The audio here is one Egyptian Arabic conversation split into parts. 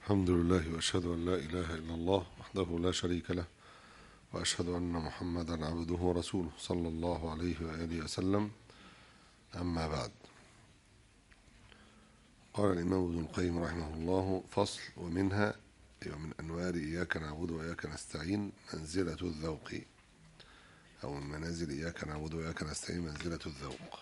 الحمد لله وأشهد أن لا إله إلا الله وحده لا شريك له وأشهد أن محمدا عبده ورسوله صلى الله عليه وآله وسلم أما بعد قال الإمام ابن القيم رحمه الله فصل ومنها ومن أنوار إياك نعبد وإياك نستعين منزلة الذوق أو من منازل إياك نعبد وإياك نستعين منزلة الذوق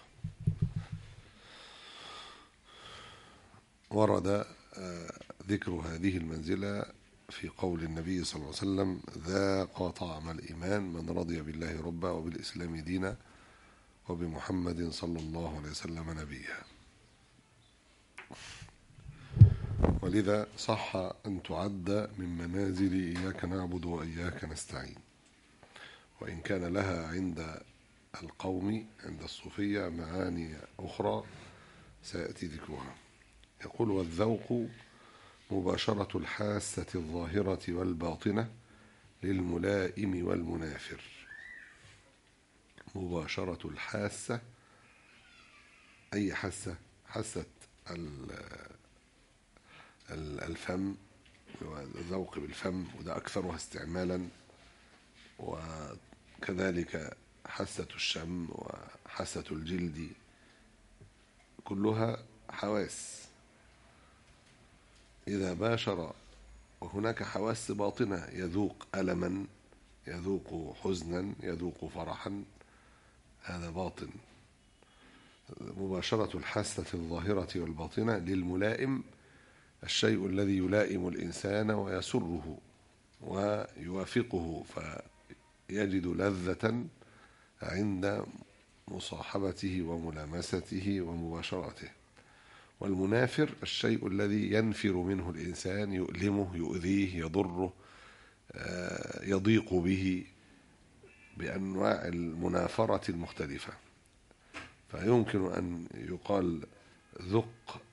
ورد ذكر هذه المنزلة في قول النبي صلى الله عليه وسلم ذاق طعم الإيمان من رضي بالله ربا وبالإسلام دينا وبمحمد صلى الله عليه وسلم نبيا ولذا صح أن تعد من منازل إياك نعبد وإياك نستعين وإن كان لها عند القوم عند الصوفية معاني أخرى سيأتي ذكرها يقول والذوق مباشرة الحاسة الظاهرة والباطنة للملائم والمنافر مباشرة الحاسة أي حاسة حاسة الفم الذوق بالفم وده أكثرها استعمالا وكذلك حاسة الشم وحاسة الجلد كلها حواس إذا باشر وهناك حواس باطنة يذوق ألما يذوق حزنا يذوق فرحا هذا باطن مباشرة الحاسة الظاهرة والباطنة للملائم الشيء الذي يلائم الإنسان ويسره ويوافقه فيجد لذة عند مصاحبته وملامسته ومباشرته والمنافر الشيء الذي ينفر منه الإنسان يؤلمه يؤذيه يضره يضيق به بأنواع المنافرة المختلفة فيمكن أن يقال ذق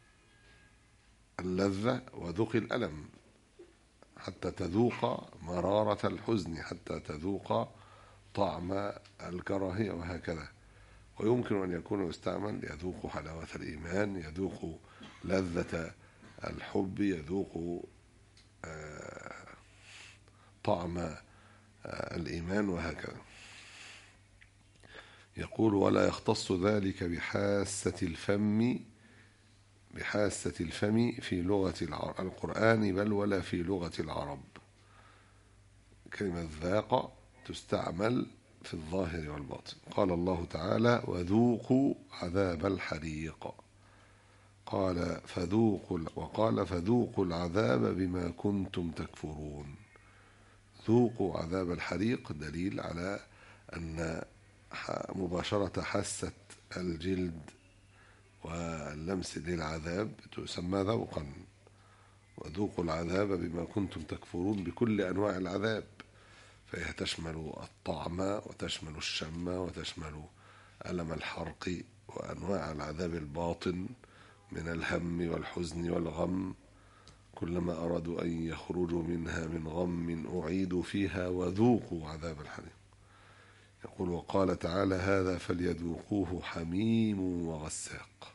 اللذة وذق الألم حتى تذوق مرارة الحزن حتى تذوق طعم الكراهية وهكذا ويمكن أن يكون يستعمل يذوق حلاوة الإيمان يذوق لذة الحب يذوق طعم الإيمان وهكذا يقول ولا يختص ذلك بحاسة الفم بحاسة الفم في لغة القرآن بل ولا في لغة العرب كلمة ذاق تستعمل في الظاهر والباطن قال الله تعالى وذوقوا عذاب الحريق قال فذوقوا وقال فذوقوا العذاب بما كنتم تكفرون ذوقوا عذاب الحريق دليل على أن مباشرة حاسة الجلد واللمس للعذاب تسمى ذوقا وذوقوا العذاب بما كنتم تكفرون بكل أنواع العذاب فهي تشمل الطعم وتشمل الشم وتشمل ألم الحرق وأنواع العذاب الباطن من الهم والحزن والغم كلما أرادوا أن يخرجوا منها من غم أعيدوا فيها وذوقوا عذاب الحريق يقول وقال تعالى هذا فليذوقوه حميم وغساق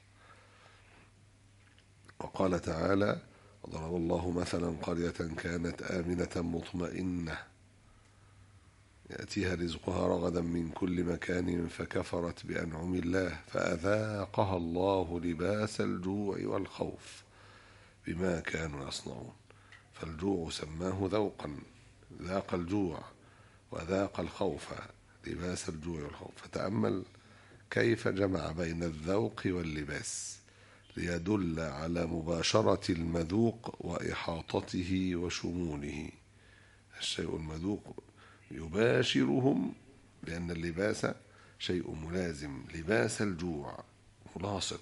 وقال تعالى ضرب الله مثلا قرية كانت آمنة مطمئنة يأتيها رزقها رغدا من كل مكان فكفرت بأنعم الله فأذاقها الله لباس الجوع والخوف بما كانوا يصنعون فالجوع سماه ذوقا ذاق الجوع وذاق الخوف لباس الجوع والخوف فتأمل كيف جمع بين الذوق واللباس ليدل على مباشرة المذوق وإحاطته وشموله الشيء المذوق يباشرهم لأن اللباس شيء ملازم لباس الجوع ملاصق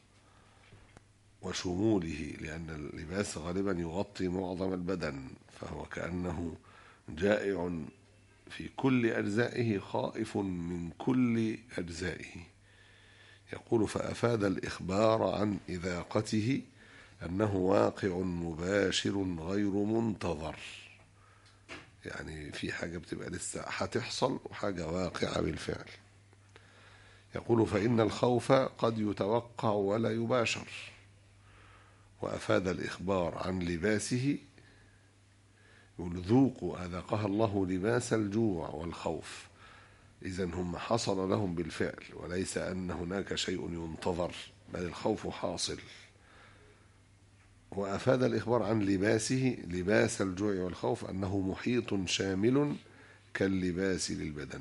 وشموله لأن اللباس غالبا يغطي معظم البدن فهو كأنه جائع في كل أجزائه خائف من كل أجزائه يقول فأفاد الإخبار عن إذاقته أنه واقع مباشر غير منتظر يعني في حاجة بتبقى لسه هتحصل وحاجة واقعة بالفعل يقول فإن الخوف قد يتوقع ولا يباشر وأفاد الإخبار عن لباسه يقول ذوقوا أذاقها الله لباس الجوع والخوف إذا هم حصل لهم بالفعل وليس أن هناك شيء ينتظر بل الخوف حاصل وأفاد الإخبار عن لباسه لباس الجوع والخوف أنه محيط شامل كاللباس للبدن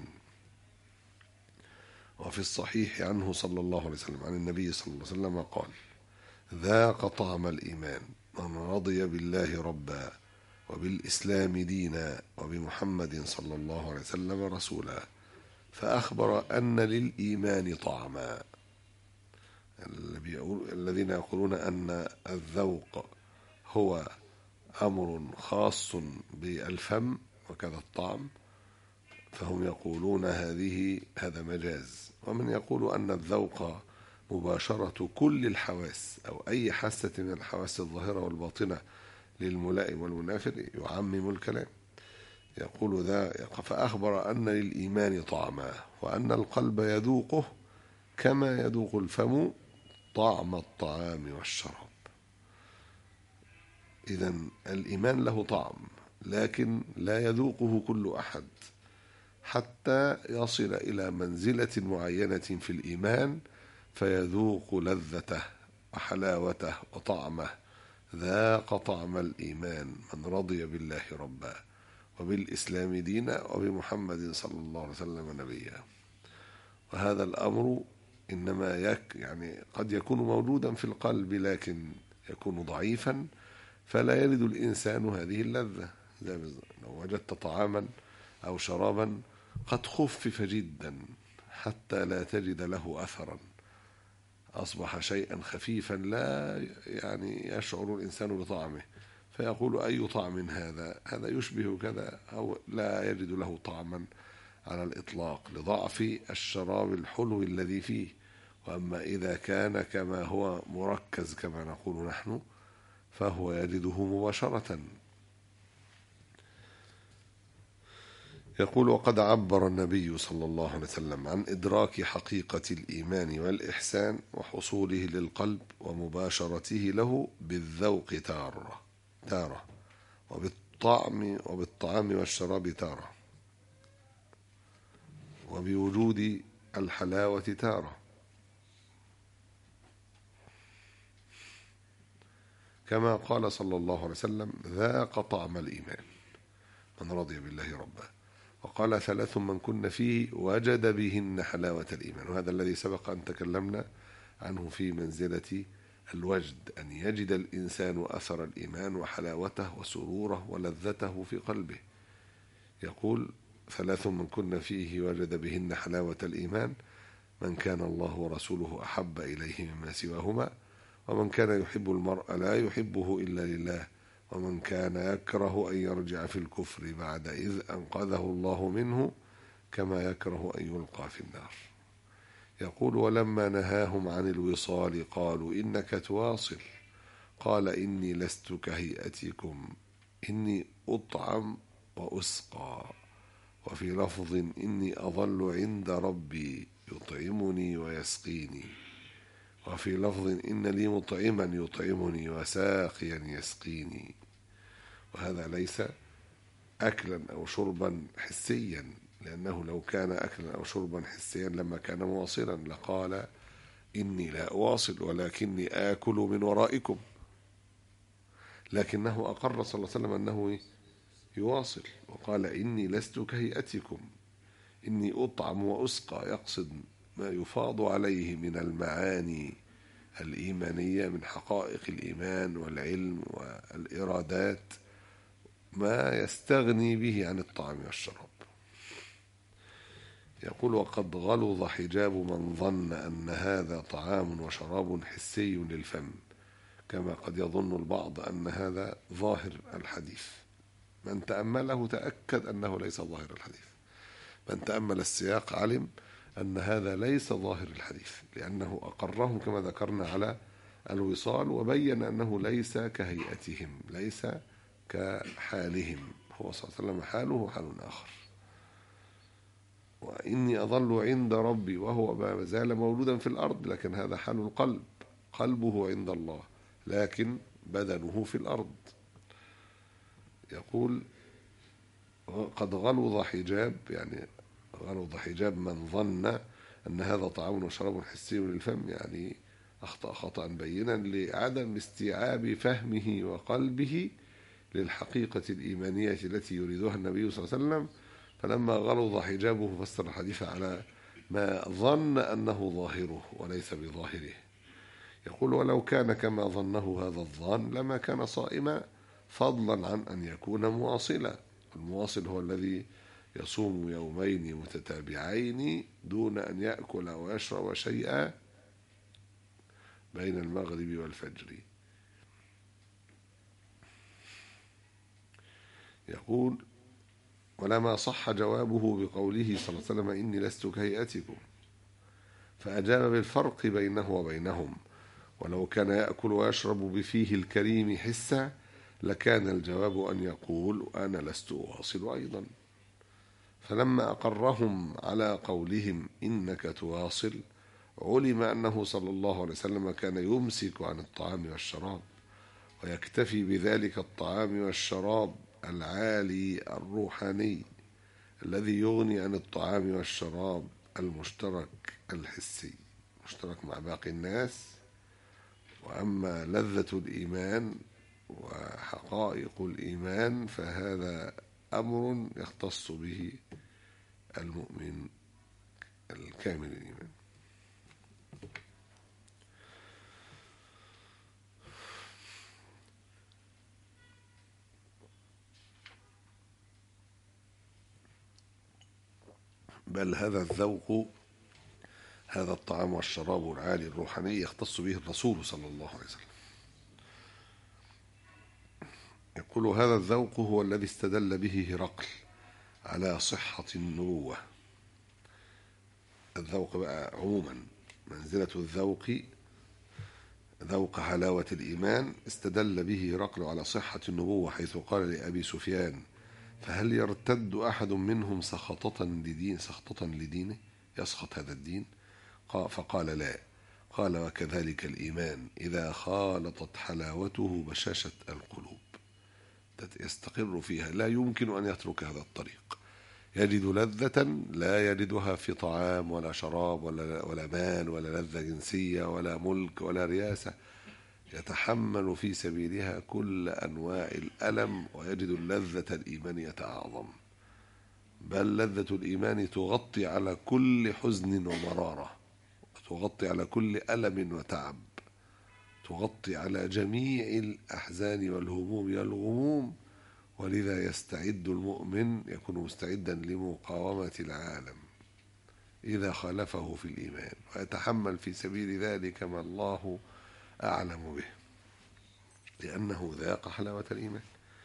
وفي الصحيح عنه صلى الله عليه وسلم عن النبي صلى الله عليه وسلم قال ذاق طعم الإيمان من رضي بالله ربا وبالإسلام دينا وبمحمد صلى الله عليه وسلم رسولا فأخبر أن للإيمان طعما الذين يقولون أن الذوق هو أمر خاص بالفم وكذا الطعم فهم يقولون هذه هذا مجاز ومن يقول أن الذوق مباشرة كل الحواس أو أي حاسة من الحواس الظاهرة والباطنة للملائم والمنافر يعمم الكلام يقول ذا فأخبر أن للإيمان طعما وأن القلب يذوقه كما يذوق الفم طعم الطعام والشراب إذا الإيمان له طعم لكن لا يذوقه كل أحد حتى يصل إلى منزلة معينة في الإيمان فيذوق لذته وحلاوته وطعمه ذاق طعم الإيمان من رضي بالله ربا وبالإسلام دينا وبمحمد صلى الله عليه وسلم نبيا وهذا الأمر إنما يك يعني قد يكون موجودا في القلب لكن يكون ضعيفا فلا يجد الإنسان هذه اللذة لو وجدت طعاما أو شرابا قد خفف جدا حتى لا تجد له أثرا أصبح شيئا خفيفا لا يعني يشعر الإنسان بطعمه فيقول أي طعم هذا هذا يشبه كذا أو لا يجد له طعما على الإطلاق لضعف الشراب الحلو الذي فيه وأما إذا كان كما هو مركز كما نقول نحن فهو يجده مباشرة يقول وقد عبر النبي صلى الله عليه وسلم عن إدراك حقيقة الإيمان والإحسان وحصوله للقلب ومباشرته له بالذوق تارة تارة وبالطعم وبالطعام والشراب تارة وبوجود الحلاوة تارة كما قال صلى الله عليه وسلم ذاق طعم الإيمان من رضي بالله ربا وقال ثلاث من كن فيه وجد بهن حلاوة الإيمان وهذا الذي سبق أن تكلمنا عنه في منزلة الوجد أن يجد الإنسان أثر الإيمان وحلاوته وسروره ولذته في قلبه يقول ثلاث من كن فيه وجد بهن حلاوة الإيمان من كان الله ورسوله أحب إليه مما سواهما ومن كان يحب المرء لا يحبه إلا لله ومن كان يكره أن يرجع في الكفر بعد إذ أنقذه الله منه كما يكره أن يلقى في النار يقول ولما نهاهم عن الوصال قالوا إنك تواصل قال إني لست كهيئتكم إني أطعم وأسقى وفي لفظ إني أظل عند ربي يطعمني ويسقيني وفي لفظ إن لي مطعما يطعمني وساقيا يسقيني وهذا ليس أكلا أو شربا حسيا لأنه لو كان أكلا أو شربا حسيا لما كان مواصلا لقال إني لا أواصل ولكني آكل من ورائكم لكنه أقر صلى الله عليه وسلم أنه يواصل وقال إني لست كهيئتكم إني أطعم وأسقى يقصد ما يفاض عليه من المعاني الإيمانية من حقائق الإيمان والعلم والإرادات ما يستغني به عن الطعام والشراب يقول وقد غلظ حجاب من ظن أن هذا طعام وشراب حسي للفم كما قد يظن البعض أن هذا ظاهر الحديث من تأمله تأكد أنه ليس ظاهر الحديث من تأمل السياق علم أن هذا ليس ظاهر الحديث لأنه أقرهم كما ذكرنا على الوصال وبين أنه ليس كهيئتهم ليس كحالهم هو صلى الله عليه وسلم حاله حال آخر وإني أظل عند ربي وهو ما زال مولودا في الأرض لكن هذا حال القلب قلبه عند الله لكن بدنه في الأرض يقول قد غلظ حجاب يعني غلظ حجاب من ظن أن هذا طعام وشراب حسي للفم يعني أخطأ خطأ بينا لعدم استيعاب فهمه وقلبه للحقيقة الإيمانية التي يريدها النبي صلى الله عليه وسلم فلما غلظ حجابه فسر الحديث على ما ظن أنه ظاهره وليس بظاهره يقول ولو كان كما ظنه هذا الظان لما كان صائما فضلا عن أن يكون مواصلا المواصل هو الذي يصوم يومين متتابعين دون أن يأكل ويشرب شيئا بين المغرب والفجر يقول ولما صح جوابه بقوله صلى الله عليه وسلم إني لست كهيئتكم فأجاب بالفرق بينه وبينهم ولو كان يأكل ويشرب بفيه الكريم حسا لكان الجواب أن يقول أنا لست أواصل أيضا فلما أقرهم على قولهم إنك تواصل علم أنه صلى الله عليه وسلم كان يمسك عن الطعام والشراب ويكتفي بذلك الطعام والشراب العالي الروحاني الذي يغني عن الطعام والشراب المشترك الحسي مشترك مع باقي الناس وأما لذة الإيمان وحقائق الإيمان فهذا أمر يختص به المؤمن الكامل الإيمان بل هذا الذوق هذا الطعام والشراب العالي الروحاني يختص به الرسول صلى الله عليه وسلم يقول هذا الذوق هو الذي استدل به هرقل على صحة النبوة الذوق بقى عموما منزلة الذوق ذوق حلاوة الإيمان استدل به هرقل على صحة النبوة حيث قال لأبي سفيان فهل يرتد أحد منهم سخطة لدين سخطة لدينه يسخط هذا الدين فقال لا قال وكذلك الإيمان إذا خالطت حلاوته بشاشة القلوب يستقر فيها لا يمكن أن يترك هذا الطريق يجد لذة لا يجدها في طعام ولا شراب ولا, ولا مال ولا لذة جنسية ولا ملك ولا رياسة يتحمل في سبيلها كل أنواع الألم ويجد اللذة الإيمانية أعظم بل لذة الإيمان تغطي على كل حزن ومرارة تغطي على كل ألم وتعب تغطي على جميع الأحزان والهموم والغموم ولذا يستعد المؤمن يكون مستعدا لمقاومة العالم إذا خالفه في الإيمان ويتحمل في سبيل ذلك ما الله أعلم به لأنه ذاق حلاوة الإيمان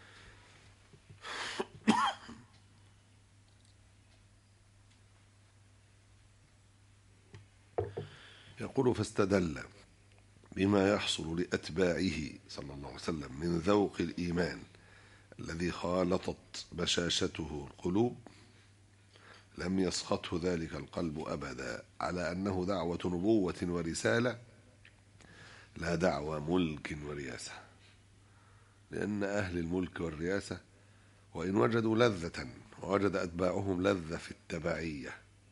يقول فاستدل بما يحصل لأتباعه صلى الله عليه وسلم من ذوق الإيمان الذي خالطت بشاشته القلوب لم يسخطه ذلك القلب أبدا على أنه دعوة نبوة ورسالة لا دعوة ملك ورياسة لأن أهل الملك والرياسة وإن وجدوا لذة ووجد أتباعهم لذة في التبعية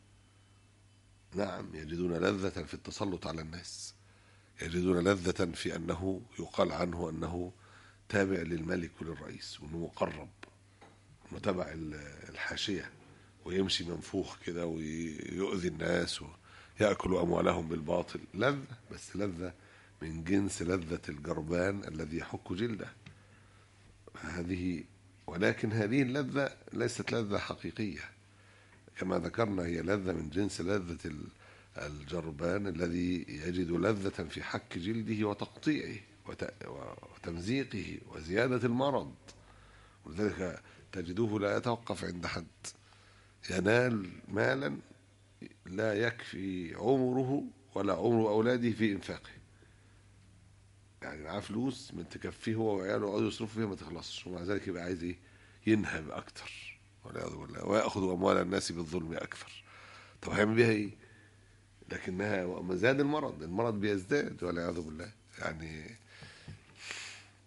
نعم يجدون لذة في التسلط على الناس يجدون لذة في أنه يقال عنه أنه تابع للملك وللرئيس وأنه مقرب أنه تبع الحاشية ويمشي منفوخ كده ويؤذي الناس ويأكل أموالهم بالباطل لذة بس لذة من جنس لذة الجربان الذي يحك جلده هذه ولكن هذه اللذة ليست لذة حقيقية كما ذكرنا هي لذة من جنس لذة الجربان الذي يجد لذة في حك جلده وتقطيعه وتمزيقه وزيادة المرض ولذلك تجده لا يتوقف عند حد ينال مالا لا يكفي عمره ولا عمر أولاده في إنفاقه يعني معاه فلوس من تكفيه هو وعياله يقعدوا يصرفوا فيها ما تخلصش ومع ذلك يبقى عايز ايه ينهب اكتر والعياذ بالله وياخذ اموال الناس بالظلم اكثر طب هيعمل بيها ايه؟ لكنها مزاد المرض المرض بيزداد والعياذ بالله يعني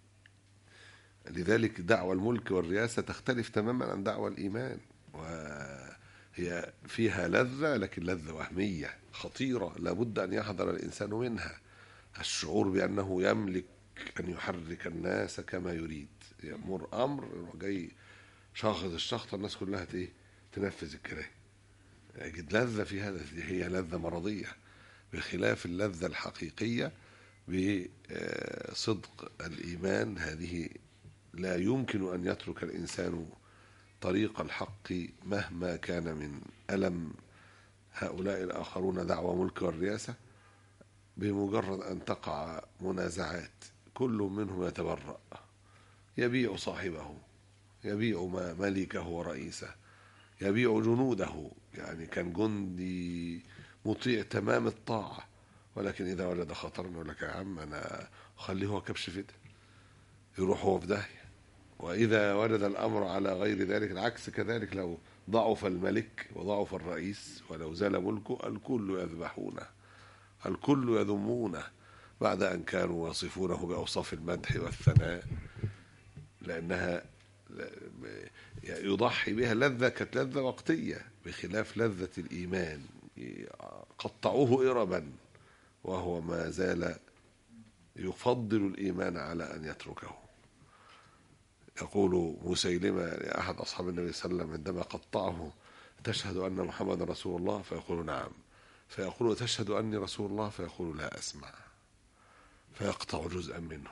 لذلك دعوى الملك والرياسة تختلف تماما عن دعوى الإيمان وهي فيها لذة لكن لذة وهمية خطيرة لابد أن يحذر الإنسان منها الشعور بأنه يملك أن يحرك الناس كما يريد يأمر أمر يروح جاي شاخص الشخص الناس كلها ايه تنفذ الكلام يجد لذة في هذا هي لذة مرضية بخلاف اللذة الحقيقية بصدق الإيمان هذه لا يمكن أن يترك الإنسان طريق الحق مهما كان من ألم هؤلاء الآخرون دعوى ملك والرياسة بمجرد أن تقع منازعات كل منهم يتبرأ يبيع صاحبه يبيع ملكه ورئيسه يبيع جنوده يعني كان جندي مطيع تمام الطاعة ولكن إذا وجد خطرا يقول لك يا عم أنا خليه هو كبش فدا يروح هو في داهية وإذا وجد الأمر على غير ذلك العكس كذلك لو ضعف الملك وضعف الرئيس ولو زال ملكه الكل يذبحونه الكل يذمونه بعد أن كانوا يصفونه بأوصاف المدح والثناء لأنها يضحي بها لذة كانت لذة وقتية بخلاف لذة الإيمان قطعوه إربا وهو ما زال يفضل الإيمان على أن يتركه يقول مسيلمة لأحد أصحاب النبي صلى الله عليه وسلم عندما قطعه تشهد أن محمد رسول الله فيقول نعم فيقول تشهد أني رسول الله فيقول لا أسمع فيقطع جزءا منه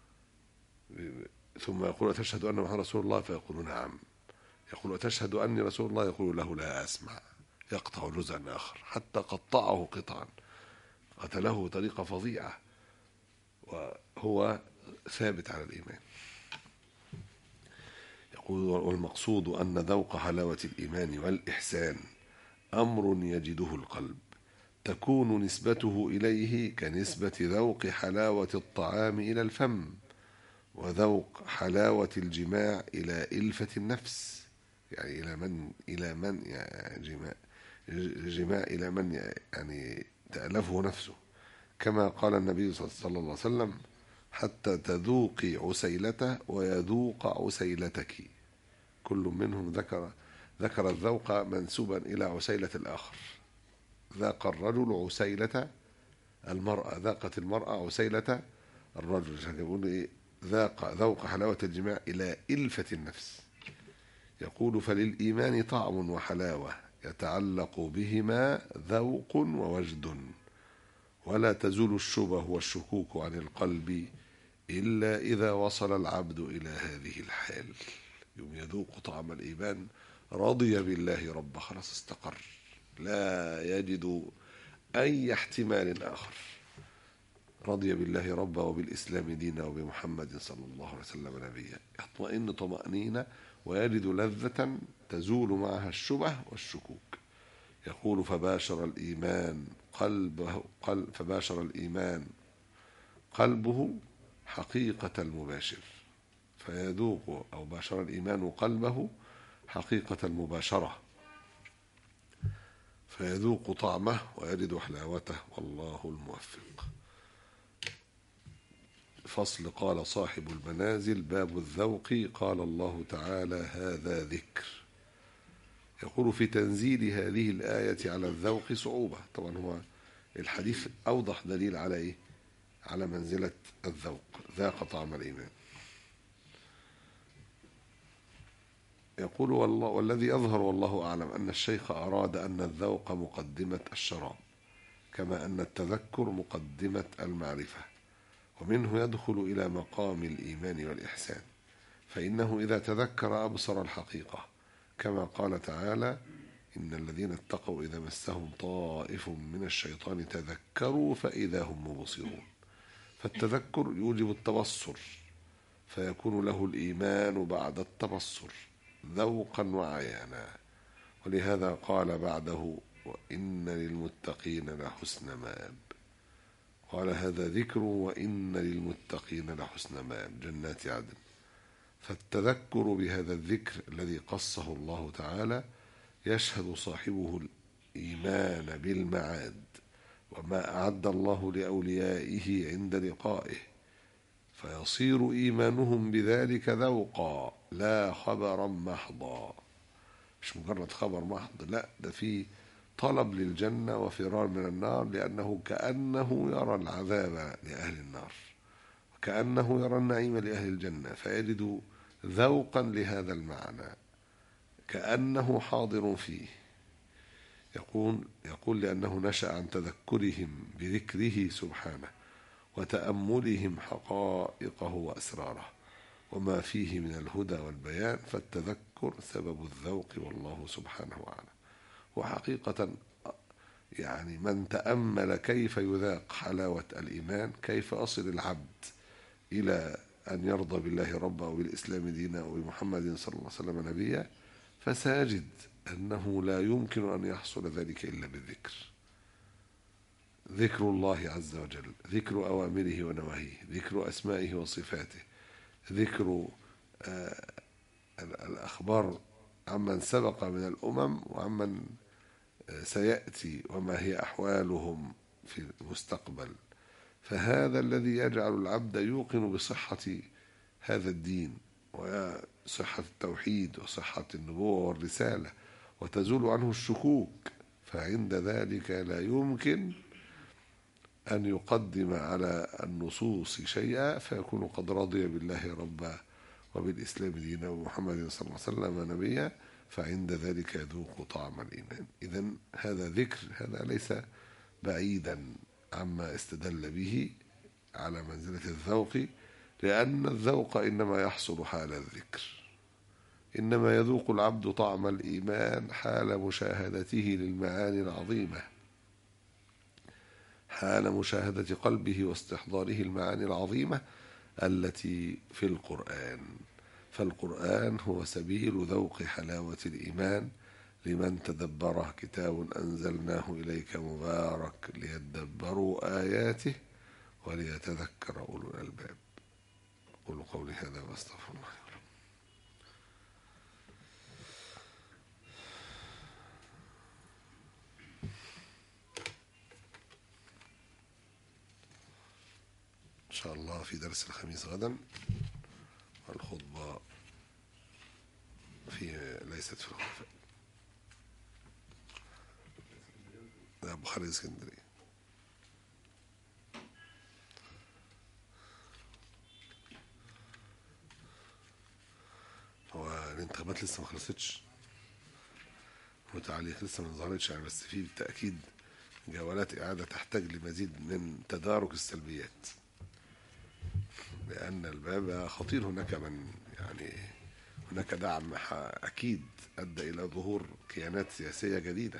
ثم يقول تشهد أن محمد رسول الله فيقول نعم يقول تشهد أني رسول الله يقول له لا أسمع يقطع جزءا آخر حتى قطعه قطعا قتله بطريقة فظيعة وهو ثابت على الإيمان يقول والمقصود أن ذوق حلاوة الإيمان والإحسان أمر يجده القلب تكون نسبته إليه كنسبة ذوق حلاوة الطعام إلى الفم وذوق حلاوة الجماع إلى إلفة النفس يعني إلى من إلى من يعني جماع الجماع إلى من يعني تألفه نفسه كما قال النبي صلى الله عليه وسلم حتى تذوقي عسيلته ويذوق عسيلتك كل منهم ذكر ذكر الذوق منسوبا إلى عسيلة الآخر ذاق الرجل عسيلة المرأة ذاقت المرأة عسيلة الرجل عشان يقول إيه ذاق ذوق حلاوة الجماع إلى إلفة النفس يقول فللإيمان طعم وحلاوة يتعلق بهما ذوق ووجد ولا تزول الشبه والشكوك عن القلب إلا إذا وصل العبد إلى هذه الحال يوم يذوق طعم الإيمان رضي بالله رب خلاص استقر لا يجد أي احتمال آخر رضي بالله ربا وبالإسلام دينا وبمحمد صلى الله عليه وسلم نبيا يطمئن طمأنينة ويجد لذة تزول معها الشبه والشكوك يقول فباشر الإيمان قلبه قلب فباشر الإيمان قلبه حقيقة المباشر فيذوق أو باشر الإيمان قلبه حقيقة المباشرة فيذوق طعمه ويجد حلاوته والله الموفق فصل قال صاحب المنازل باب الذوق قال الله تعالى هذا ذكر يقول في تنزيل هذه الآية على الذوق صعوبة طبعا هو الحديث أوضح دليل على إيه على منزلة الذوق ذاق طعم الإيمان يقول والله والذي يظهر والله أعلم أن الشيخ أراد أن الذوق مقدمة الشراب كما أن التذكر مقدمة المعرفة ومنه يدخل إلى مقام الإيمان والإحسان فإنه إذا تذكر أبصر الحقيقة كما قال تعالى إن الذين اتقوا إذا مسهم طائف من الشيطان تذكروا فإذا هم مبصرون فالتذكر يوجب التبصر فيكون له الإيمان بعد التبصر ذوقا وعيانا ولهذا قال بعده وإن للمتقين لحسن مآب قال هذا ذكر وإن للمتقين لحسن مآب جنات عدن فالتذكر بهذا الذكر الذي قصه الله تعالى يشهد صاحبه الإيمان بالمعاد وما أعد الله لأوليائه عند لقائه فيصير إيمانهم بذلك ذوقا لا خبرا محضا مش مجرد خبر محض لا ده في طلب للجنة وفرار من النار لأنه كأنه يرى العذاب لأهل النار كأنه يرى النعيم لأهل الجنة فيجد ذوقا لهذا المعنى كأنه حاضر فيه يقول يقول لأنه نشأ عن تذكرهم بذكره سبحانه وتأملهم حقائقه وأسراره وما فيه من الهدى والبيان فالتذكر سبب الذوق والله سبحانه أعلم وحقيقة يعني من تأمل كيف يذاق حلاوة الإيمان كيف أصل العبد إلى أن يرضى بالله ربا وبالإسلام دينا وبمحمد صلى الله عليه وسلم نبيا فسيجد أنه لا يمكن أن يحصل ذلك إلا بالذكر ذكر الله عز وجل ذكر أوامره ونواهيه ذكر أسمائه وصفاته ذكر آه الأخبار عمن سبق من الأمم وعمن آه سيأتي وما هي أحوالهم في المستقبل فهذا الذي يجعل العبد يوقن بصحة هذا الدين وصحة التوحيد وصحة النبوة والرسالة وتزول عنه الشكوك فعند ذلك لا يمكن أن يقدم على النصوص شيئا فيكون قد رضي بالله ربا وبالإسلام دينا ومحمد صلى الله عليه وسلم نبيا فعند ذلك يذوق طعم الإيمان إذا هذا ذكر هذا ليس بعيدا عما استدل به على منزلة الذوق لأن الذوق إنما يحصل حال الذكر إنما يذوق العبد طعم الإيمان حال مشاهدته للمعاني العظيمة حال مشاهدة قلبه واستحضاره المعاني العظيمة التي في القرآن فالقرآن هو سبيل ذوق حلاوة الإيمان لمن تدبره كتاب أنزلناه إليك مبارك ليدبروا آياته وليتذكر أولو الألباب أقول قولي هذا وأستغفر الله إن شاء الله في درس الخميس غدا والخطبة في ليست في الخلفاء ده بخاري اسكندرية هو الانتخابات لسه ما خلصتش وتعليق لسه ما ظهرتش يعني بس في بالتأكيد جولات إعادة تحتاج لمزيد من تدارك السلبيات لأن الباب خطير هناك من يعني هناك دعم أكيد أدى إلى ظهور كيانات سياسية جديدة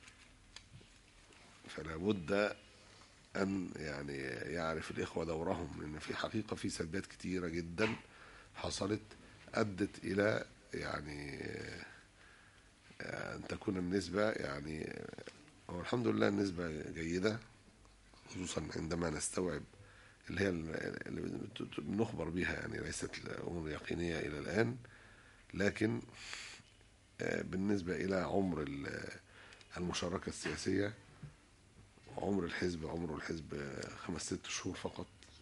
فلا بد أن يعني يعرف الإخوة دورهم لأن في حقيقة في سلبيات كتيرة جدا حصلت أدت إلى يعني أن تكون النسبة يعني هو الحمد لله النسبة جيدة خصوصا عندما نستوعب اللي هي اللي نخبر بها يعني ليست الأمور يقينية إلى الآن لكن بالنسبة إلى عمر المشاركة السياسية عمر الحزب عمره الحزب خمس ست شهور فقط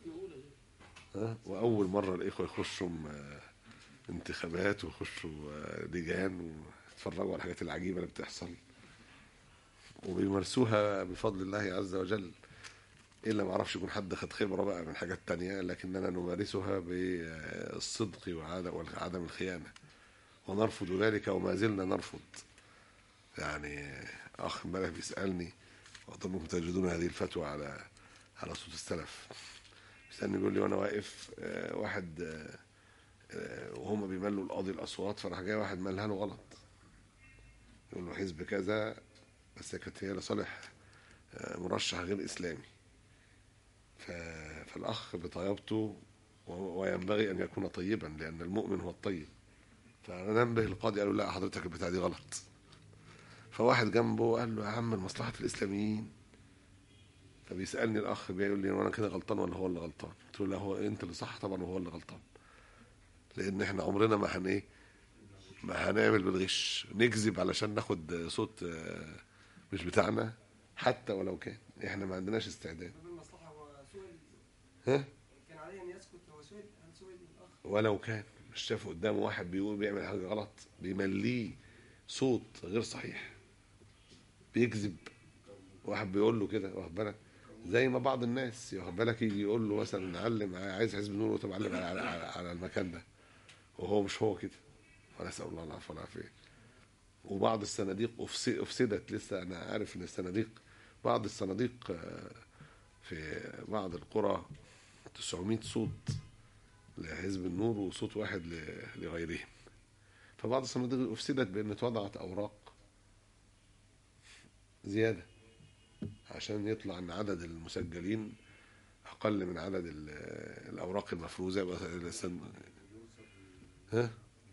وأول مرة الإخوة يخشوا انتخابات ويخشوا لجان ويتفرجوا على الحاجات العجيبة اللي بتحصل وبيمارسوها بفضل الله عز وجل إلا ما أعرفش يكون حد خد خبرة بقى من حاجات تانية لكننا نمارسها بالصدق وعدم الخيانة ونرفض ذلك وما زلنا نرفض يعني أخ امبارح بيسألني وأظنكم تجدون هذه الفتوى على على صوت السلف بيسألني بيقول لي وأنا واقف واحد وهم بيملوا القاضي الأصوات فراح جاي واحد مالها له غلط يقول له حزب كذا بس كانت هي لصالح مرشح غير إسلامي فالأخ بطيبته وينبغي أن يكون طيبا لأن المؤمن هو الطيب فننبه القاضي قال له لا حضرتك البتاع دي غلط فواحد جنبه قال له يا عم مصلحة الإسلاميين فبيسألني الأخ بيقول لي وأنا كده غلطان ولا هو اللي غلطان قلت له لا هو أنت اللي صح طبعا وهو اللي غلطان لأن إحنا عمرنا ما هن إيه ما هنعمل بالغش نكذب علشان ناخد صوت مش بتاعنا حتى ولو كان احنا ما عندناش استعداد المصلحة وسوء ها كان عليه أن يسكت ولو كان مش شاف قدامه واحد بيقول بيعمل حاجه غلط بيمليه صوت غير صحيح بيكذب واحد بيقول له كده واخد بالك زي ما بعض الناس واخد بالك يجي يقول له مثلا علم عايز حزب نور طب علم على, على, على المكان ده وهو مش هو كده ونسال الله العفو والعافيه وبعض الصناديق أفس- افسدت لسه انا عارف ان الصناديق بعض الصناديق آه، في بعض القرى 900 صوت لحزب النور وصوت واحد ل- لغيرهم فبعض الصناديق افسدت بان اتوضعت اوراق زياده عشان يطلع ان عدد المسجلين اقل من عدد ال- الاوراق المفروزه مثلا السن- ها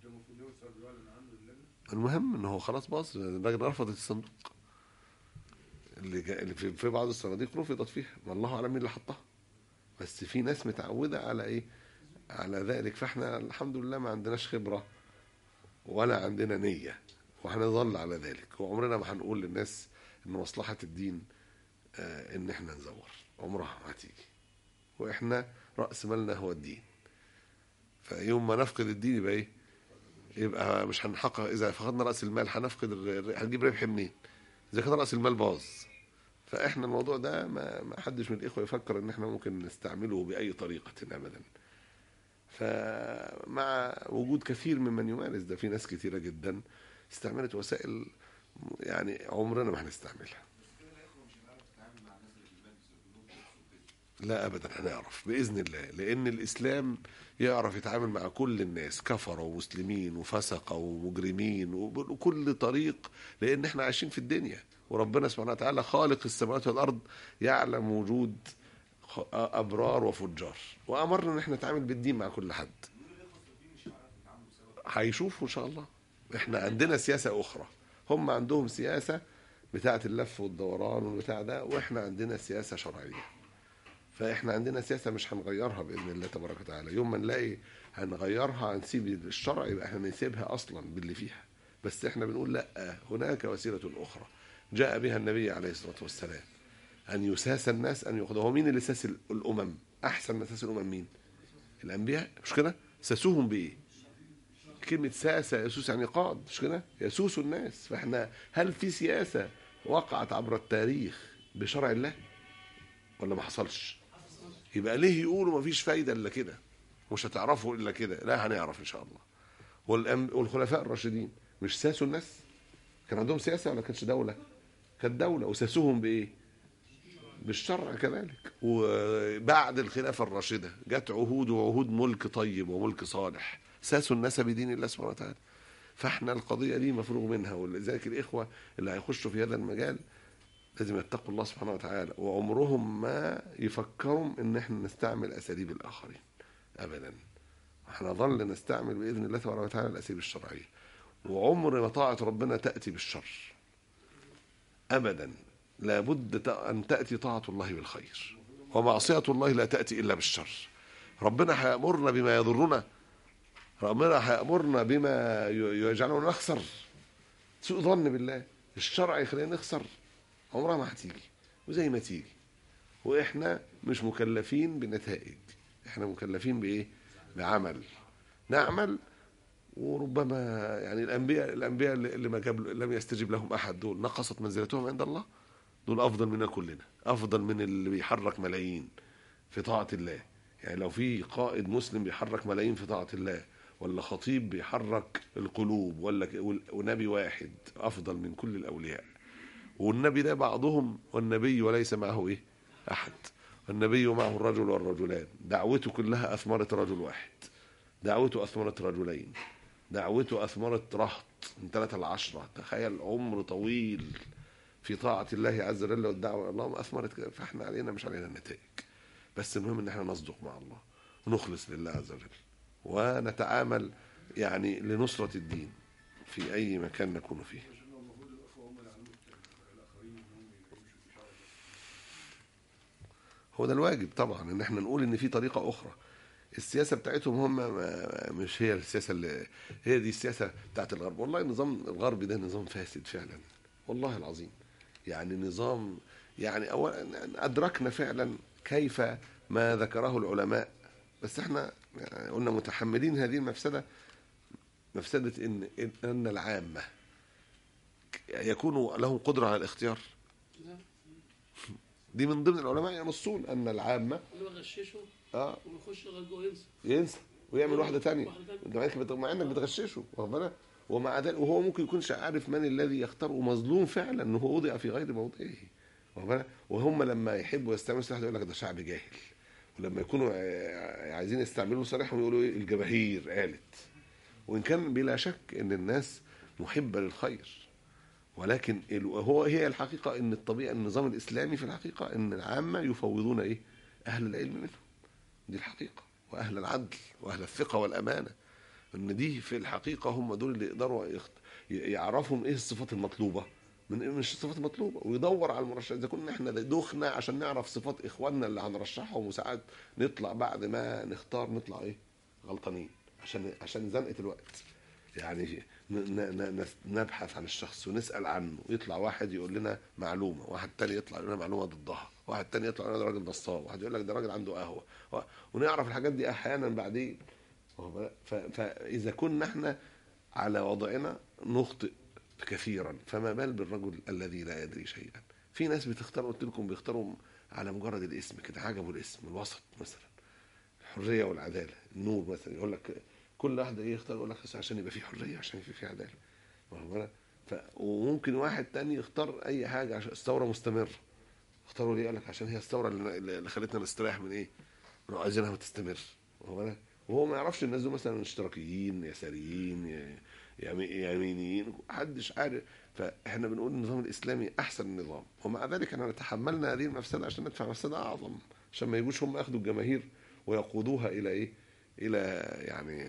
المهم ان هو خلاص باظ الراجل رفضت الصندوق اللي, جا... اللي في... في بعض الصناديق رفضت فيها ما الله اعلم مين اللي حطها بس في ناس متعوده على ايه على ذلك فاحنا الحمد لله ما عندناش خبره ولا عندنا نيه وهنظل على ذلك وعمرنا ما هنقول للناس ان مصلحه الدين آه ان احنا نزور عمرها ما هتيجي واحنا راس مالنا هو الدين فيوم ما نفقد الدين يبقى ايه يبقى مش هنحقق اذا فقدنا راس المال هنفقد الر- هنجيب ربح منين اذا كان راس المال باظ فاحنا الموضوع ده ما ما حدش من الاخوه يفكر ان احنا ممكن نستعمله باي طريقه ابدا فمع وجود كثير ممن يمارس ده في ناس كثيره جدا استعملت وسائل يعني عمرنا ما هنستعملها لا ابدا هنعرف باذن الله لان الاسلام يعرف يتعامل مع كل الناس كفره ومسلمين وفسقه ومجرمين وب- وكل طريق لان احنا عايشين في الدنيا وربنا سبحانه وتعالى خالق السماوات والارض يعلم وجود خ- ابرار وفجار وامرنا ان احنا نتعامل بالدين مع كل حد هيشوفوا ان شاء الله احنا عندنا سياسه اخرى هم عندهم سياسه بتاعه اللف والدوران والبتاع ده واحنا عندنا سياسه شرعيه فاحنا عندنا سياسه مش هنغيرها باذن الله تبارك وتعالى يوم ما نلاقي هنغيرها هنسيب الشرع يبقى احنا نسيبها اصلا باللي فيها بس احنا بنقول لا هناك وسيله اخرى جاء بها النبي عليه الصلاه والسلام ان يساس الناس ان ياخذوا هو مين اللي ساس الامم احسن من ساس الامم مين الانبياء مش كده ساسوهم بايه كلمة ساسة يسوس يعني قاد مش كده؟ يسوس الناس فاحنا هل في سياسة وقعت عبر التاريخ بشرع الله؟ ولا ما حصلش؟ يبقى ليه يقولوا ما فيش فايدة إلا كده؟ مش هتعرفوا إلا كده، لا هنعرف إن شاء الله. والأم... والخلفاء الراشدين مش ساسوا الناس؟ كان عندهم سياسة ولا كانتش دولة؟ كانت دولة وساسوهم بإيه؟ بالشرع كذلك وبعد الخلافة الراشدة جت عهود وعهود ملك طيب وملك صالح ساسوا الناس بدين الله سبحانه وتعالى فاحنا القضية دي مفروغ منها ولذلك الإخوة اللي هيخشوا في هذا المجال لازم يتقوا الله سبحانه وتعالى وعمرهم ما يفكروا ان احنا نستعمل اساليب الاخرين ابدا هنظل نستعمل باذن الله تبارك وتعالى الاساليب الشرعيه وعمر ما طاعه ربنا تاتي بالشر ابدا لابد ان تاتي طاعه الله بالخير ومعصيه الله لا تاتي الا بالشر ربنا هيامرنا بما يضرنا ربنا هيامرنا بما يجعلنا نخسر سوء ظن بالله الشرع يخلينا نخسر عمرها ما هتيجي وزي ما تيجي واحنا مش مكلفين بنتائج احنا مكلفين بايه بعمل نعمل وربما يعني الانبياء الانبياء اللي ما جاب لم يستجب لهم احد دول نقصت منزلتهم عند الله دول افضل منا كلنا افضل من اللي بيحرك ملايين في طاعه الله يعني لو في قائد مسلم بيحرك ملايين في طاعه الله ولا خطيب بيحرك القلوب ولا ونبي واحد افضل من كل الاولياء والنبي ده بعضهم والنبي وليس معه ايه احد والنبي معه الرجل والرجلان دعوته كلها اثمرت رجل واحد دعوته اثمرت رجلين دعوته اثمرت رهط من ثلاثة لعشرة تخيل عمر طويل في طاعة الله عز وجل والدعوة اللهم اثمرت كده فاحنا علينا مش علينا النتائج بس المهم ان احنا نصدق مع الله ونخلص لله عز وجل ونتعامل يعني لنصرة الدين في اي مكان نكون فيه هو ده الواجب طبعا ان احنا نقول ان في طريقه اخرى السياسه بتاعتهم هم مش هي السياسه اللي هي دي السياسه بتاعت الغرب والله النظام الغربي ده نظام فاسد فعلا والله العظيم يعني نظام يعني اولا ادركنا فعلا كيف ما ذكره العلماء بس احنا يعني قلنا متحملين هذه المفسده مفسده ان إن- ان العامه يكون لهم قدره على الاختيار لا دي من ضمن العلماء ينصون ان العامه اللي هو غششه اه ويخش لغايه جوه ينسى ينسى ويعمل واحده تانية واحدة تانية. انت معاك بت- مع انك بتغششه واخد بالك ومع ذلك وهو ممكن يكونش عارف من الذي يختار ومظلوم فعلا ان هو وضع في غير موضعه واخد بالك وهم لما يحبوا يستعملوا سلاح يقول لك ده شعب جاهل ولما يكونوا ع- عايزين يستعملوا سلاحهم يقولوا ايه الجماهير قالت وان كان بلا شك ان الناس محبه للخير ولكن ال- هو هي الحقيقه ان الطبيعه النظام الاسلامي في الحقيقه ان العامه يفوضون ايه اهل العلم منهم دي الحقيقة وأهل العدل وأهل الثقة والأمانة إن دي في الحقيقة هم دول اللي يقدروا يخت... يعرفوا إيه الصفات المطلوبة من إيه مش الصفات المطلوبة ويدور على المرشح إذا كنا إحنا دخنا عشان نعرف صفات إخواننا اللي هنرشحهم وساعات نطلع بعد ما نختار نطلع إيه غلطانين عشان عشان زنقة الوقت يعني ن- ن- ن- نبحث عن الشخص ونسأل عنه يطلع واحد يقول لنا معلومة واحد تاني يطلع يقول لنا معلومة ضدها واحد تاني يطلع يقول لنا ده راجل نصاب واحد يقول لك ده راجل عنده قهوة و- ونعرف الحاجات دي أحيانا بعدين واخد بالك؟ ف- فإذا كنا احنا على وضعنا نخطئ كثيرا فما بال بالرجل الذي لا يدري شيئا في ناس بتختار قلت لكم بيختاروا على مجرد الاسم كده عجبوا الاسم الوسط مثلا الحريه والعداله النور مثلا يقول لك كل واحد ايه يختار يقول لك بس عشان يبقى في حريه عشان يبقى في عداله واخد بالك؟ ف... وممكن واحد تاني يختار اي حاجه عشان الثوره مستمره اختاروا ليه قال لك عشان هي الثوره اللي, اللي خلتنا نستريح من ايه؟ من عايزينها تستمر واخد بالك؟ وهو ما يعرفش الناس دول مثلا اشتراكيين يساريين ي- يمي- يمينيين محدش عارف فاحنا بنقول النظام الاسلامي احسن نظام ومع ذلك احنا تحملنا هذه المفسده عشان ندفع مفسده اعظم عشان ما يجوش هم ياخدوا الجماهير ويقودوها الى ايه؟ الى يعني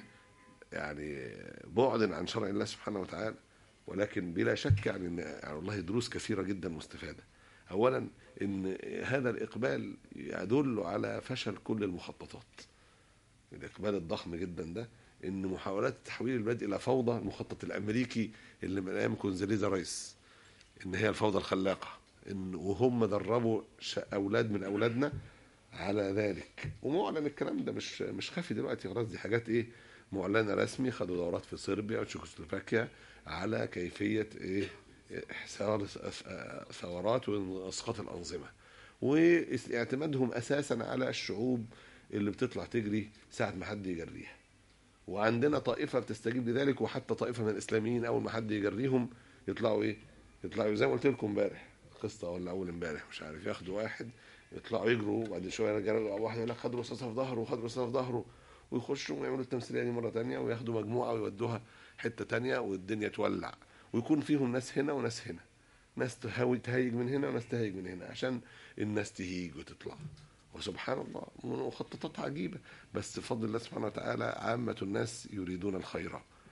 يعني بعد عن شرع الله سبحانه وتعالى ولكن بلا شك يعني ان يعني والله دروس كثيره جدا مستفاده. اولا ان هذا الاقبال يدل على فشل كل المخططات. الاقبال الضخم جدا ده ان محاولات تحويل البلاد الى فوضى المخطط الامريكي اللي من ايام كونزاليزا رايس ان هي الفوضى الخلاقه ان وهم دربوا ش- اولاد من اولادنا على ذلك ومعلن الكلام ده مش مش خافي دلوقتي خلاص دي حاجات ايه معلنه رسمي خدوا دورات في صربيا وتشيكوسلوفاكيا على كيفيه ايه احصار ثورات واسقاط الانظمه واعتمادهم اساسا على الشعوب اللي بتطلع تجري ساعه ما حد يجريها وعندنا طائفه بتستجيب لذلك وحتى طائفه من الاسلاميين اول ما حد يجريهم يطلعوا ايه يطلعوا زي ما قلت لكم امبارح قصه ولا اول امبارح مش عارف ياخدوا واحد يطلعوا يجروا وبعد شويه يرجعوا واحد يقول لك خدوا رصاصه في ظهره وخدوا رصاصه في ظهره ويخشوا ويعملوا التمثيليه دي مره تانية وياخدوا مجموعه ويودوها حته تانية والدنيا تولع ويكون فيهم ناس هنا وناس هنا ناس تهاوي تهيج من هنا وناس تهيج من هنا عشان الناس تهيج وتطلع وسبحان الله مخططات عجيبه بس بفضل الله سبحانه وتعالى عامه الناس يريدون الخير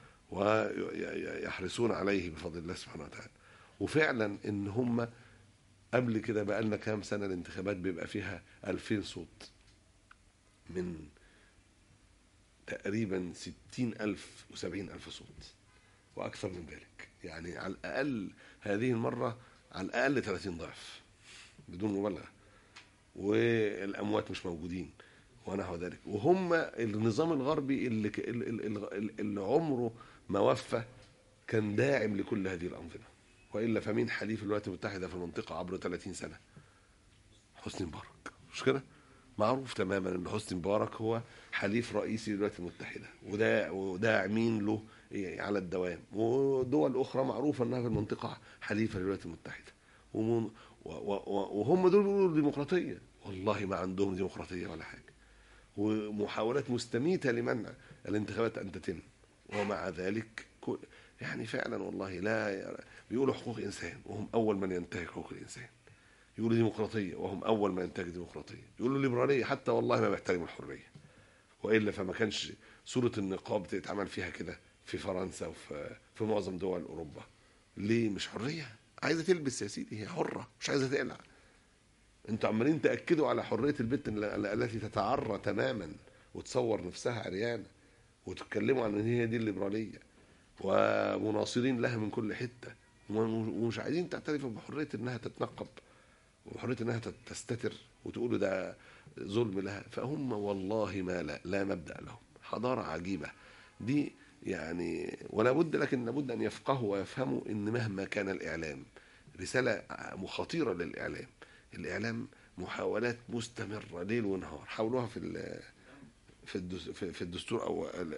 ويحرصون عليه بفضل الله سبحانه وتعالى وفعلا ان هم قبل كده بقى لنا كام سنه الانتخابات بيبقى فيها 2000 صوت من تقريبا 60 ألف و70 ألف صوت وأكثر من ذلك يعني على الأقل هذه المرة على الأقل 30 ضعف بدون مبالغة والأموات مش موجودين ونحو ذلك وهم النظام الغربي اللي, ك- اللي, اللي, اللي عمره ما وفى كان داعم لكل هذه الأنظمة وإلا فمين حليف الولايات المتحدة في المنطقة عبر 30 سنة حسني مبارك مش كده معروف تماما ان حسني مبارك هو حليف رئيسي للولايات المتحده وده وداعمين له على الدوام ودول اخرى معروفه انها في المنطقه حليفه للولايات المتحده ومن- و- و- وهم دول بيقولوا ديمقراطيه والله ما عندهم ديمقراطيه ولا حاجه ومحاولات مستميته لمنع الانتخابات ان تتم ومع ذلك كل- يعني فعلا والله لا بيقولوا حقوق انسان وهم اول من ينتهك حقوق الانسان يقولوا ديمقراطيه وهم اول ما ينتهك ديمقراطيه يقولوا ليبراليه حتى والله ما بيحترموا الحريه والا فما كانش صوره النقاب تتعمل فيها كده في فرنسا وفي في معظم دول اوروبا ليه مش حريه عايزه تلبس يا سيدي هي حره مش عايزه تقلع انتوا عمالين تاكدوا على حريه البنت ال- التي تتعرى تماما وتصور نفسها عريانه وتتكلموا عن ان هي دي الليبراليه ومناصرين لها من كل حته وم- ومش عايزين تعترفوا بحريه انها تتنقب وحريه انها تت- تستتر وتقول ده ظلم لها فهم والله ما لا, لا مبدا لهم حضاره عجيبه دي يعني ولا بد لكن لابد ان يفقهوا ويفهموا ان مهما كان الاعلام رساله خطيره للاعلام الاعلام محاولات مستمره ليل ونهار حاولوها في ال- في الدس- في في الدستور او ال-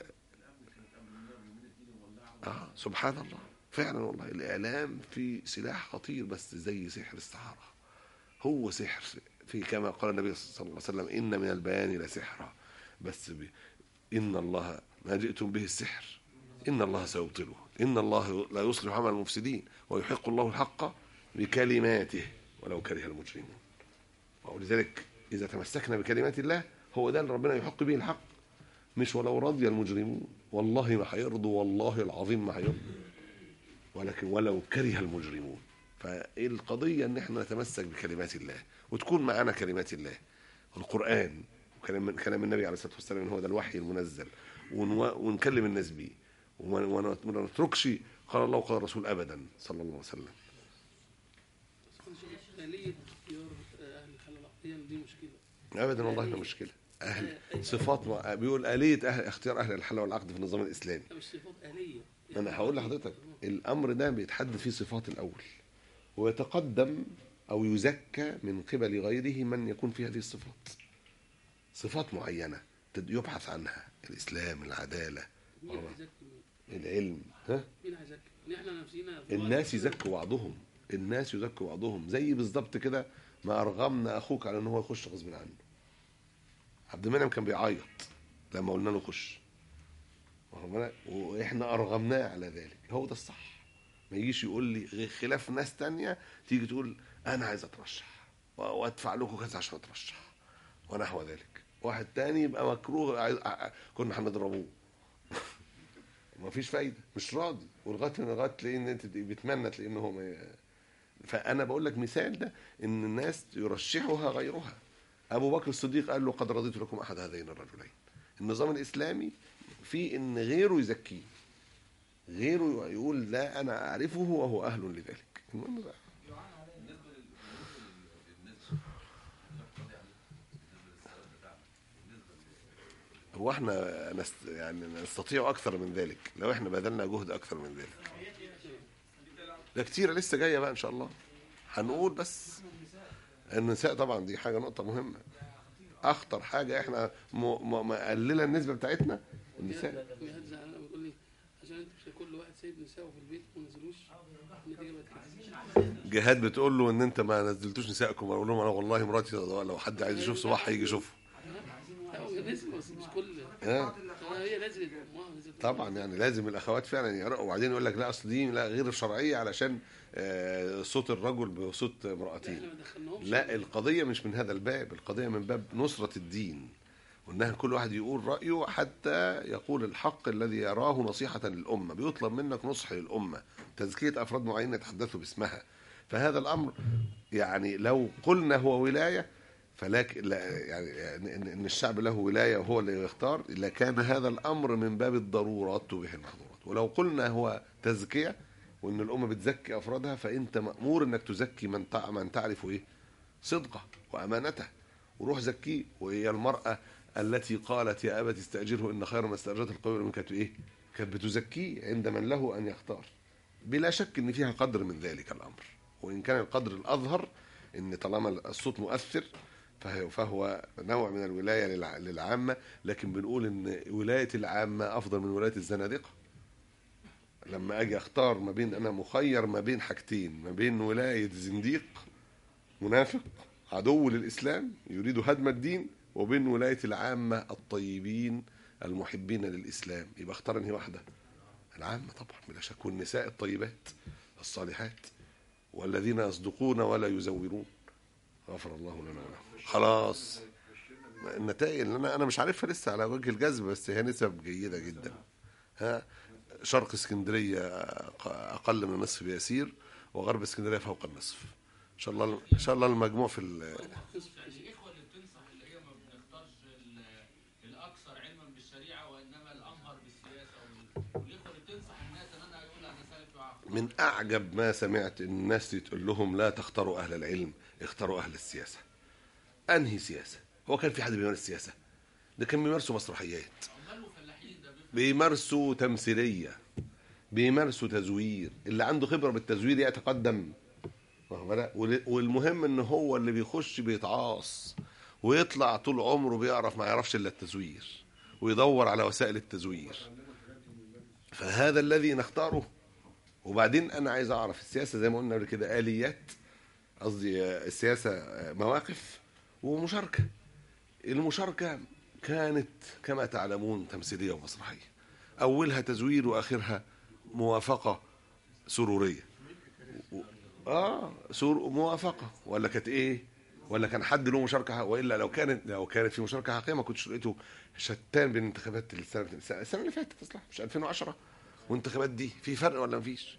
اه سبحان الله فعلا والله الاعلام في سلاح خطير بس زي سحر السحره هو سحر في كما قال النبي صلى الله عليه وسلم ان من البيان لسحرا بس ب... ان الله ما جئتم به السحر ان الله سيبطله ان الله لا يصلح عمل المفسدين ويحق الله الحق بكلماته ولو كره المجرمون ولذلك اذا تمسكنا بكلمات الله هو ده اللي ربنا يحق به الحق مش ولو رضي المجرمون والله ما هيرضوا والله العظيم ما هيرضوا ولكن ولو كره المجرمون فالقضية ان احنا نتمسك بكلمات الله وتكون معنا كلمات الله القرآن وكلام كلام النبي عليه الصلاة والسلام إن هو ده الوحي المنزل ونو- ونكلم الناس بيه وما وما- وما نتركش قال الله وقال الرسول ابدا صلى الله عليه وسلم آلية اختيار أهل الحل العقدية دي مشكلة ابدا والله ما مشكله اهل صفات مع- بيقول آلية أهل اختيار اهل الحل والعقد في النظام الاسلامي لا مش صفات آلية ما انا هقول لحضرتك الامر ده بيتحدد فيه صفات الاول ويتقدم او يزكى من قبل غيره من يكون فيه هذه الصفات صفات معينه تد- يبحث عنها الاسلام العداله مين هيزكي مين؟ العلم ها مين هيزكي؟ إن احنا نفسينا في الناس وقت- يزكوا بعضهم الناس يزكوا بعضهم زي بالظبط كده ما ارغمنا اخوك على ان هو يخش غصب عنه عبد المنعم كان بيعيط لما قلنا له خش واخد بالك؟ واحنا ارغمناه على ذلك هو ده الصح ما يجيش يقول لي غير خلاف ناس تانية تيجي تقول انا عايز اترشح و- وادفع لكم كذا عشان اترشح ونحو ذلك واحد تاني يبقى مكروه عايز ع- كنا هنضربوه ما فيش فايده مش راضي ولغايه لغايه تلاقيه ان انت بيتمنى تلاقيه ان هو ما ي- فانا بقول لك مثال ده ان الناس يرشحها غيرها ابو بكر الصديق قال له قد رضيت لكم احد هذين الرجلين النظام الاسلامي في ان غيره يزكيه غيره يقول لا انا اعرفه وهو اهل لذلك المهم بقى هو احنا نست... يعني نستطيع اكثر من ذلك لو احنا بذلنا جهد اكثر من ذلك ده كتير لسه جايه بقى ان شاء الله هنقول بس النساء طبعا دي حاجه نقطه مهمه اخطر حاجه احنا م... م... مقلله النسبه بتاعتنا النساء مهاد زعلان بيقول لي عشان انت مش كل واحد سايب نسائه في البيت وما نزلوش النتيجه بقت كده جهاد بتقول له ان انت ما نزلتوش نسائكم اقول لهم انا والله مراتي لو حد عايز يشوف صباح هيجي يشوفه لا، هو نزل بس مش كل ها آه، هي نزلت امها نزلت طبعا يعني لازم الاخوات فعلا يقرأوا وبعدين يقول لك لا اصل دي لا غير شرعيه علشان آه، صوت الرجل بصوت امرأتين احنا ما دخلناهمش لا القضية مش من هذا الباب القضية من باب نصرة الدين وانها كل واحد يقول رأيه حتى يقول الحق الذي يراه نصيحة للأمة بيطلب منك نصح للأمة تزكية أفراد معينة يتحدثوا باسمها فهذا الأمر يعني لو قلنا هو ولاية فلك لا يعني يعني ان إن الشعب له ولايه وهو اللي يختار لكان هذا الامر من باب الضرورات تبيح المحظورات ولو قلنا هو تزكيه وان الامه بتزكي افرادها فانت مامور انك تزكي من تع- من تعرف ايه صدقه وامانته وروح زكيه وهي المراه التي قالت يا ابت استاجره ان خير ما استاجرت القوي من كانت ايه؟ كانت بتزكيه عند من له ان يختار. بلا شك ان فيها قدر من ذلك الامر وان كان القدر الاظهر ان طالما الصوت مؤثر فهو- فهو نوع من الولايه للع- للعامه لكن بنقول ان ولايه العامه افضل من ولايه الزنادقه. لما اجي اختار ما بين انا مخير ما بين حاجتين ما بين ولايه زنديق منافق عدو للاسلام يريد هدم الدين وبين ولايه العامه الطيبين المحبين للاسلام يبقى اختار انهي واحده العامه طبعا بلا شك والنساء الطيبات الصالحات والذين يصدقون ولا يزورون غفر الله لنا ولهم خلاص النتائج اللي انا انا مش عارفها لسه على وجه الجذب بس هي نسب جيده جدا ها شرق اسكندريه اقل من النصف بيسير وغرب اسكندريه فوق النصف ان شاء الله ان شاء الله المجموع في ال- الاخوه اللي بتنصح اللي هي ما بنختارش ال- الاكثر علما بالشريعه وانما الامهر بالسياسه وال- والاخوه اللي بتنصح الناس ان انا يقول انا سالف وعقل من اعجب ما سمعت ان الناس تقول لهم لا تختاروا اهل العلم اختاروا اهل السياسه انهي سياسه هو كان في حد بيمارس سياسه ده كان بيمارسوا مسرحيات عمال وفلاحين ده بيفرق بيمارسوا تمثيليه بيمارسوا تزوير اللي عنده خبره بالتزوير يتقدم واخد بالك؟ وال- والمهم ان هو اللي بيخش بيتعاص ويطلع طول عمره بيعرف ما يعرفش الا التزوير ويدور على وسائل التزوير فهذا الذي نختاره وبعدين انا عايز اعرف السياسه زي ما قلنا قبل كده اليات قصدي آه، السياسه آه، مواقف ومشاركه المشاركه كانت كما تعلمون تمثيليه ومسرحيه اولها تزوير واخرها موافقه سروريه و- اه سور موافقه ولا كانت ايه ولا كان حد له مشاركه والا لو كانت لو كانت في مشاركه حقيقيه ما كنتش لقيته شتان بين انتخابات السنه السنه اللي فاتت اصلا مش 2010 والانتخابات دي في فرق ولا مفيش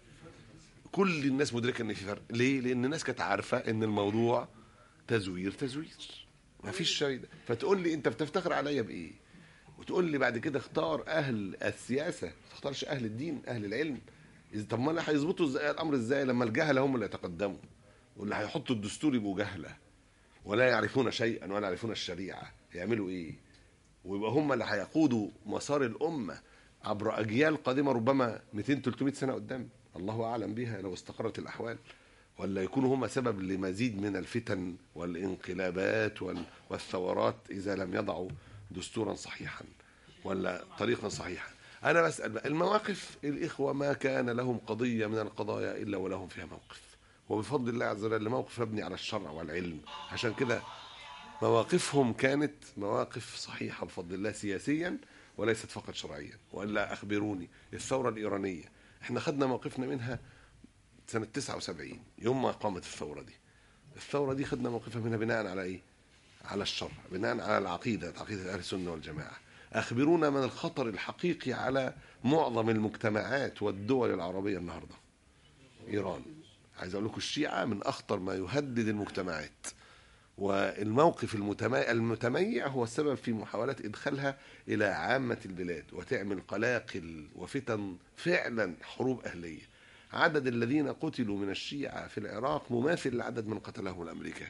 كل الناس مدركه ان في فرق ليه لان الناس كانت عارفه ان الموضوع تزوير تزوير ما فيش شيء ده. فتقول لي انت بتفتخر عليا بايه وتقول لي بعد كده اختار اهل السياسه ما تختارش اهل الدين اهل العلم إذا- طب ما انا هيظبطوا ازاي الامر ازاي لما الجهله هم اللي يتقدموا واللي هيحطوا الدستور يبقوا جهله ولا يعرفون شيئا ولا يعرفون الشريعه يعملوا ايه ويبقى هم اللي هيقودوا مسار الامه عبر اجيال قادمه ربما 200 300 سنه قدام الله اعلم بها لو استقرت الاحوال ولا يكونوا هم سبب لمزيد من الفتن والانقلابات وال- والثورات اذا لم يضعوا دستورا صحيحا ولا طريقا صحيحا انا بسال بقى المواقف الاخوه ما كان لهم قضيه من القضايا الا ولهم فيها موقف وبفضل الله عز وجل موقف مبني على الشرع والعلم عشان كده مواقفهم كانت مواقف صحيحة بفضل الله سياسيا وليست فقط شرعيا وإلا أخبروني الثورة الإيرانية احنا خدنا موقفنا منها سنة 79 يوم ما قامت الثورة دي الثورة دي خدنا موقفها منها بناء على إيه؟ على الشرع بناء على العقيدة عقيدة أهل السنة والجماعة أخبرونا من الخطر الحقيقي على معظم المجتمعات والدول العربية النهاردة إيران عايز أقول لكم الشيعة من أخطر ما يهدد المجتمعات والموقف المتمي- المتميع هو السبب في محاولة إدخالها إلى عامة البلاد وتعمل قلاقل وفتن فعلا حروب أهلية عدد الذين قتلوا من الشيعة في العراق مماثل لعدد من قتلهم الأمريكان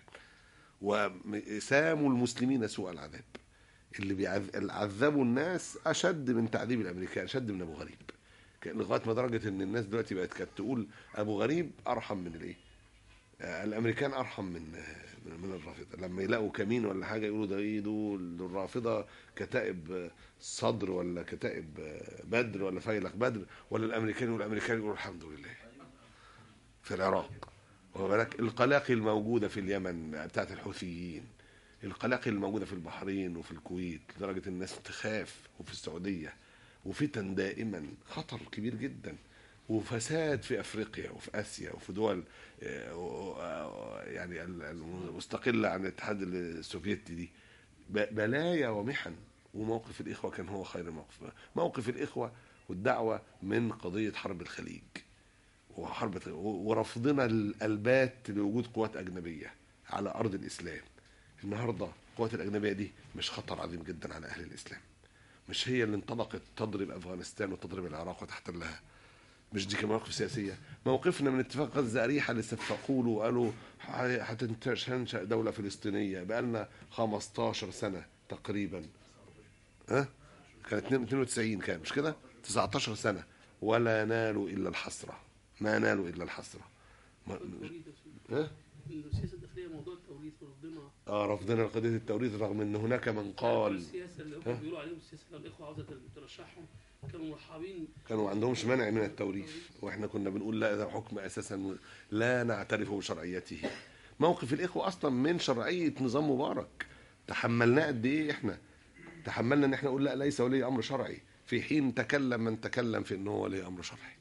وساموا المسلمين سوء العذاب اللي بيعذ- اللي عذبوا الناس أشد من تعذيب الأمريكان أشد من أبو غريب كان لغاية ما درجة إن الناس دلوقتي بقت كانت تقول أبو غريب أرحم من الإيه؟ آه، الامريكان ارحم من من- من الرافضه لما يلاقوا كمين ولا حاجه يقولوا ده ايه دول دول الرافضه كتائب آه، صدر ولا كتائب آه، بدر ولا فيلق بدر ولا الامريكان والامريكان يقولوا الحمد لله في العراق واخد بالك القلاقل الموجوده في اليمن بتاعت الحوثيين القلاقل الموجوده في البحرين وفي الكويت لدرجه الناس تخاف وفي السعوديه وفتن دائما خطر كبير جدا وفساد في افريقيا وفي اسيا وفي دول آه، آه، يعني ال- المستقله عن الاتحاد السوفيتي دي ب- بلايا ومحن وموقف الاخوه كان هو خير موقف موقف الاخوه والدعوه من قضيه حرب الخليج وحرب ورفضنا الالبات لوجود قوات اجنبيه على ارض الاسلام النهارده القوات الاجنبيه دي مش خطر عظيم جدا على اهل الاسلام مش هي اللي انطلقت تضرب افغانستان وتضرب العراق وتحتلها مش دي كمواقف سياسيه موقفنا من اتفاق غزه اريحه اللي استفقوا له وقالوا ح- هتنشا دوله فلسطينيه بقالنا 15 سنه تقريبا ها كانت 92 كان مش كده 19 سنه ولا نالوا الا الحسره ما نالوا الا الحسره ما- التوريث يا سيدي. ها إنه السياسه الداخليه موضوع التوريث وربنا اه رفضنا قضيه التوريث رغم ان هناك من قال السياسه اللي ها؟ هم بيقولوا عليهم السياسه لو الاخوه عاوزه ترشحهم كانوا مرحبين كانوا ما عندهمش منع من التوريث واحنا كنا بنقول لا ده حكم اساسا لا نعترف بشرعيته موقف الاخوه اصلا من شرعيه نظام مبارك تحملناه قد ايه احنا تحملنا ان احنا نقول لا ليس ولي امر شرعي في حين تكلم من تكلم في انه هو ولي امر شرعي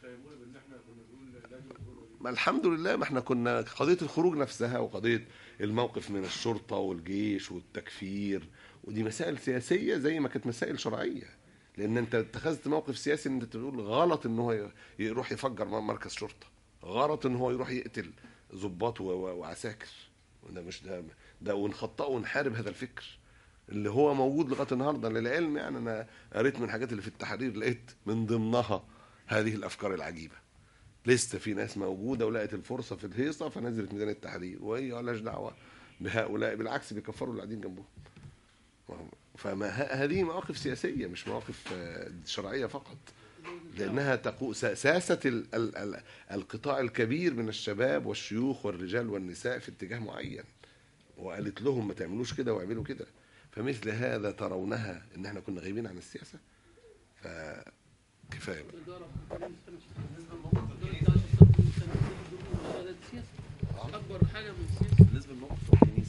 ما الحمد لله ما احنا كنا قضيه الخروج نفسها وقضيه الموقف من الشرطه والجيش والتكفير ودي مسائل سياسيه زي ما كانت مسائل شرعيه لان انت اتخذت موقف سياسي ان انت تقول غلط ان هو ي- يروح يفجر م- مركز شرطه غلط ان هو يروح يقتل ضباط و- و- وعساكر وده مش ده ده ونخطئه ونحارب هذا الفكر اللي هو موجود لغايه النهارده للعلم يعني انا قريت من الحاجات اللي في التحرير لقيت من ضمنها هذه الافكار العجيبه لسه في ناس موجوده ولقت الفرصه في الهيصه فنزلت ميدان التحرير وهي مالهاش دعوه بهؤلاء بالعكس بيكفروا اللي قاعدين جنبهم فما ه- هذه مواقف سياسيه مش مواقف آه، شرعيه فقط لانها تقو س- ساسه ال ال ال القطاع الكبير من الشباب والشيوخ والرجال والنساء في اتجاه معين وقالت لهم ما تعملوش كده واعملوا كده فمثل هذا ترونها ان احنا كنا غايبين عن السياسه فكفايه بقى الإدارة في كل سنة الإدارة بتاعت الصف والسنة دي السياسة أكبر حاجة من السياسة بالنسبه لموقف الوحيدين